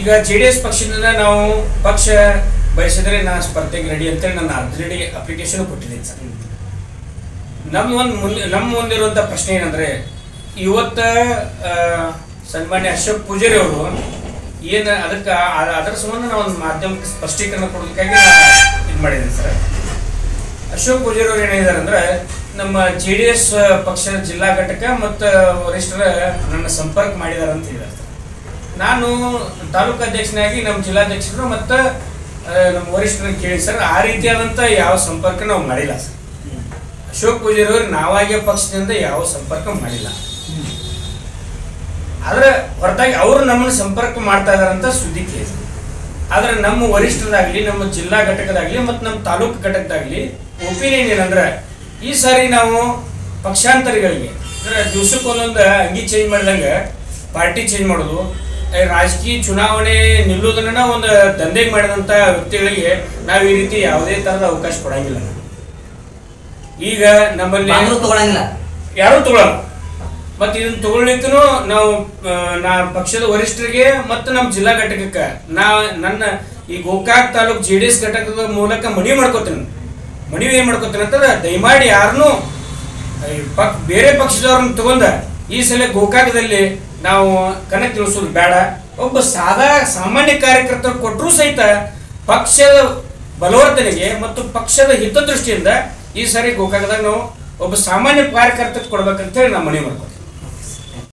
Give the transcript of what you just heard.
ಈಗ J D S ಪಕ್ಷದಿಂದ ನಾವು ಪಕ್ಷ ಬಯಸಿದ್ರೆ ನಾ ಸ್ಪರ್ಧೆಗೆ ರೆಡಿ ಅಂತೇಳಿ ನನ್ನ ಆಲ್ರೆಡಿ ಅಪ್ಲಿಕೇಶನ್ ಕೊಟ್ಟಿದ್ದೀನಿ ಸರ್ ನಮ್ಮ ಒಂದು ಮುಂದೆ ನಮ್ಮ ಮುಂದಿರುವಂಥ ಪ್ರಶ್ನೆ ಏನಂದ್ರೆ ಇವತ್ತ ಆ, ಸನ್ಮಾನ್ಯ ಅಶೋಕ್ ಪೂಜಾರಿ ಅವರು ಏನು ಅದಕ್ಕೆ ಆ- ಅದರ ಸಂಬಂಧ ನಾವು ಒಂದು ಮಾಧ್ಯಮಕ್ಕೆ ಸ್ಪಷ್ಟೀಕರಣ ಕೊಡೋದಕ್ಕಾಗಿ ಇದು ಮಾಡಿದ್ದೀನಿ ಸರ್ ಅಶೋಕ್ ಪೂಜಾರಿ ಅವರು ಏನಿದ್ದಾರೆ ಅಂದ್ರೆ ನಮ್ಮ ಜೆ ಡಿ ಎಸ್ ಪಕ್ಷದ ಜಿಲ್ಲಾ ಘಟಕ ಮತ್ತು ವರಿಷ್ಠರ ನನ್ನ ಸಂಪರ್ಕ ಮಾಡಿದ್ದಾರೆ ಅಂತ ಹೇಳಿದ್ದಾರೆ ಸರ್. ನಾನು ತಾಲೂಕು ಅಧ್ಯಕ್ಷನಾಗಿ ನಮ್ಮ ಜಿಲ್ಲಾಧ್ಯಕ್ಷರು ಮತ್ತು ನಮ್ಮ ವರಿಷ್ಠರನ್ನ ಕೇಳಿ ಸರ್ ಆ ರೀತಿಯಾದಂಥ ಯಾವ ಸಂಪರ್ಕ ನಾವು ಮಾಡಿಲ್ಲ ಸರ್ ಅಶೋಕ್ ಪೂಜಾರಿ ಅವರು ನಾವಾಗೆ ಪಕ್ಷದಿಂದ ಯಾವ ಸಂಪರ್ಕ ಮಾಡಿಲ್ಲ ಆದ್ರೆ ಹೊರತಾಗಿ ಅವರು ನಮ್ಮನ್ನು ಸಂಪರ್ಕ ಮಾಡ್ತಾ ಇದಾರಂತ ಸುದ್ದಿ ಕೇಳಿದೆ ಆದ್ರೆ ನಮ್ಮ ವರಿಷ್ಠರಾಗ್ಲಿ ನಮ್ಮ ಜಿಲ್ಲಾ ಘಟಕದಾಗ್ಲಿ ಮತ್ತು ನಮ್ಮ ತಾಲೂಕು ಘಟಕದಾಗ್ಲಿ ಒಪಿನಿಯನ್ ಏನಂದ್ರೆ ಈ ಸಾರಿ ನಾವು ಪಕ್ಷಾಂತರಿಗಳಿಗೆ ಅಂದ್ರೆ ದಿವ್ಸಕ್ಕೆ ಒಂದೊಂದು ಅಂಗಿ ಚೇಂಜ್ ಮಾಡಿದಂಗೆ ಪಾರ್ಟಿ ಚೇಂಜ್ ಮಾಡೋದು ಏ, ರಾಜಕೀಯ ಚುನಾವಣೆ ನಿಲ್ಲೋದನ್ನ ಒಂದು ದಂಧೆಗೆ ಮಾಡಿದಂಥ ವ್ಯಕ್ತಿಗಳಿಗೆ ನಾವು ಈ ರೀತಿ ಯಾವುದೇ ಥರದ ಅವಕಾಶ ಕೊಡಂಗಿಲ್ಲ ಈಗ ನಮ್ಮಲ್ಲಿ ಬಾಂಗ್ಲೂ ತಗೊಳಂಗಿಲ್ಲ ಯಾರು ತಗೊಳಲ್ಲ ಮತ್ತೆ ಇದನ್ನ ತಗೊಳ್ಲಿಕ್ಕೂ ನಾವು ಆ, ನಾ ಪಕ್ಷದ ವರಿಷ್ಠರಿಗೆ ಮತ್ತು ನಮ್ಮ ಜಿಲ್ಲಾ ಘಟಕಕ್ಕೆ ನಾ ನನ್ನ ಈ Gokak taluk J D S ಘಟಕದ ಮೂಲಕ ಮನವಿ ಮಾಡ್ಕೋತೀನಿ ಮನವಿ ಏನ್ ಮಾಡ್ಕೋತೀನಿ ಅಂತಂದ್ರೆ ದಯಮಾಡಿ ಯಾರನ್ನೂ ಈ ಪಕ್ ಬೇರೆ ಪಕ್ಷದವ್ರನ್ನ ತಗೊಂಡ ಈ ಸಲ ಗೋಕಾಕದಲ್ಲಿ ನಾವು ಕನಕ್ ತಿಳಿಸೋದು ಬೇಡ ಒಬ್ಬ ಸಾದಾ ಸಾಮಾನ್ಯ ಕಾರ್ಯಕರ್ತರು ಕೊಟ್ಟರೂ ಸಹಿತ ಪಕ್ಷದ ಬಲವರ್ಧನೆಗೆ ಮತ್ತು ಪಕ್ಷದ ಹಿತದೃಷ್ಟಿಯಿಂದ ಈ ಸಾರಿ ಗೋಕಾಕದಾಗ ನಾವು ಒಬ್ಬ ಸಾಮಾನ್ಯ ಕಾರ್ಯಕರ್ತಕ್ಕೆ ಕೊಡ್ಬೇಕಂತ ಹೇಳಿ ನಾವು ಮನವಿ ಮಾಡ್ಕೊತೀವಿ